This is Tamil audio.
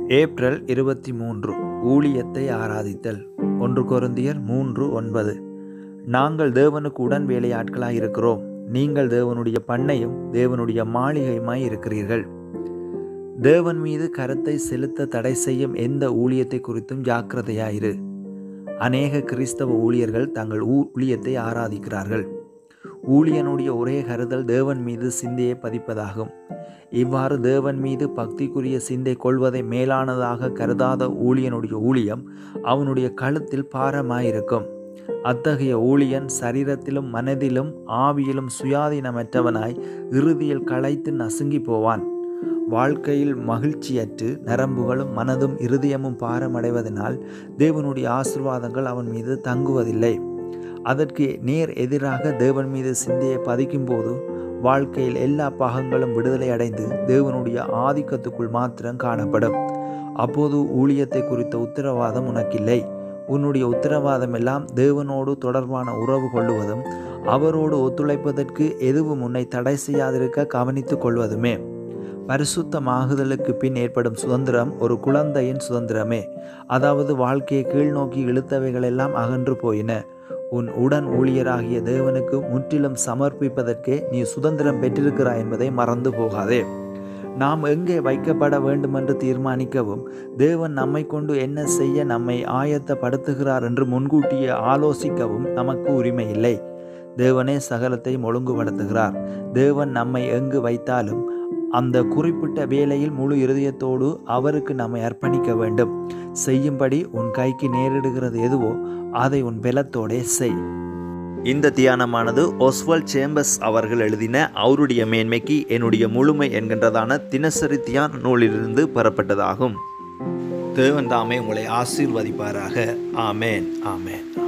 ஏப்ரல் இருபத்தி மூன்று ஊழியத்தை ஆராதித்தல் ஒன்று கொருந்தியர் மூன்று ஒன்பது நாங்கள் தேவனுக்கு உடன் வேலையாட்களாய் இருக்கிறோம் நீங்கள் தேவனுடைய பண்ணையும் தேவனுடைய மாளிகையுமாய் இருக்கிறீர்கள் தேவன் மீது கரத்தை செலுத்த தடை செய்யும் எந்த ஊழியத்தை குறித்தும் ஜாக்கிரதையாயிரு அநேக கிறிஸ்தவ ஊழியர்கள் தங்கள் ஊழியத்தை ஆராதிக்கிறார்கள் ஊழியனுடைய ஒரே கருதல் தேவன் மீது சிந்தையை பதிப்பதாகும் இவ்வாறு தேவன் மீது பக்திக்குரிய சிந்தை கொள்வதை மேலானதாக கருதாத ஊழியனுடைய ஊழியம் அவனுடைய கழுத்தில் பாரமாயிருக்கும் அத்தகைய ஊழியன் சரீரத்திலும் மனதிலும் ஆவியிலும் சுயாதீனமற்றவனாய் இறுதியில் களைத்து நசுங்கி போவான் வாழ்க்கையில் மகிழ்ச்சியற்று நரம்புகளும் மனதும் இருதயமும் பாரமடைவதனால் தேவனுடைய ஆசிர்வாதங்கள் அவன் மீது தங்குவதில்லை அதற்கு நேர் எதிராக தேவன் மீது சிந்தையை பதிக்கும்போது வாழ்க்கையில் எல்லா பாகங்களும் விடுதலை அடைந்து தேவனுடைய ஆதிக்கத்துக்குள் மாத்திரம் காணப்படும் அப்போது ஊழியத்தை குறித்த உத்தரவாதம் உனக்கில்லை உன்னுடைய உத்தரவாதம் எல்லாம் தேவனோடு தொடர்பான உறவு கொள்ளுவதும் அவரோடு ஒத்துழைப்பதற்கு எதுவும் உன்னை தடை செய்யாதிருக்க கவனித்துக் கொள்வதுமே பரிசுத்தமாகுதலுக்கு பின் ஏற்படும் சுதந்திரம் ஒரு குழந்தையின் சுதந்திரமே அதாவது வாழ்க்கையை கீழ்நோக்கி இழுத்தவைகளெல்லாம் அகன்று போயின உன் உடன் ஊழியராகிய தேவனுக்கு முற்றிலும் சமர்ப்பிப்பதற்கே நீ சுதந்திரம் பெற்றிருக்கிறாய் என்பதை மறந்து போகாதே நாம் எங்கே வைக்கப்பட வேண்டுமென்று தீர்மானிக்கவும் தேவன் நம்மை கொண்டு என்ன செய்ய நம்மை ஆயத்தப்படுத்துகிறார் என்று முன்கூட்டியே ஆலோசிக்கவும் நமக்கு உரிமை இல்லை தேவனே சகலத்தையும் ஒழுங்குபடுத்துகிறார் தேவன் நம்மை எங்கு வைத்தாலும் அந்த குறிப்பிட்ட வேலையில் முழு இருதயத்தோடு அவருக்கு நம்மை அர்ப்பணிக்க வேண்டும் செய்யும்படி உன் கைக்கு நேரிடுகிறது எதுவோ அதை உன் பலத்தோடே செய் இந்த தியானமானது ஒஸ்வல் சேம்பஸ் அவர்கள் எழுதின அவருடைய மேன்மைக்கு என்னுடைய முழுமை என்கின்றதான தினசரி தியான நூலிலிருந்து பெறப்பட்டதாகும் தேவன் தாமே உங்களை ஆசீர்வதிப்பாராக ஆமேன் ஆமேன்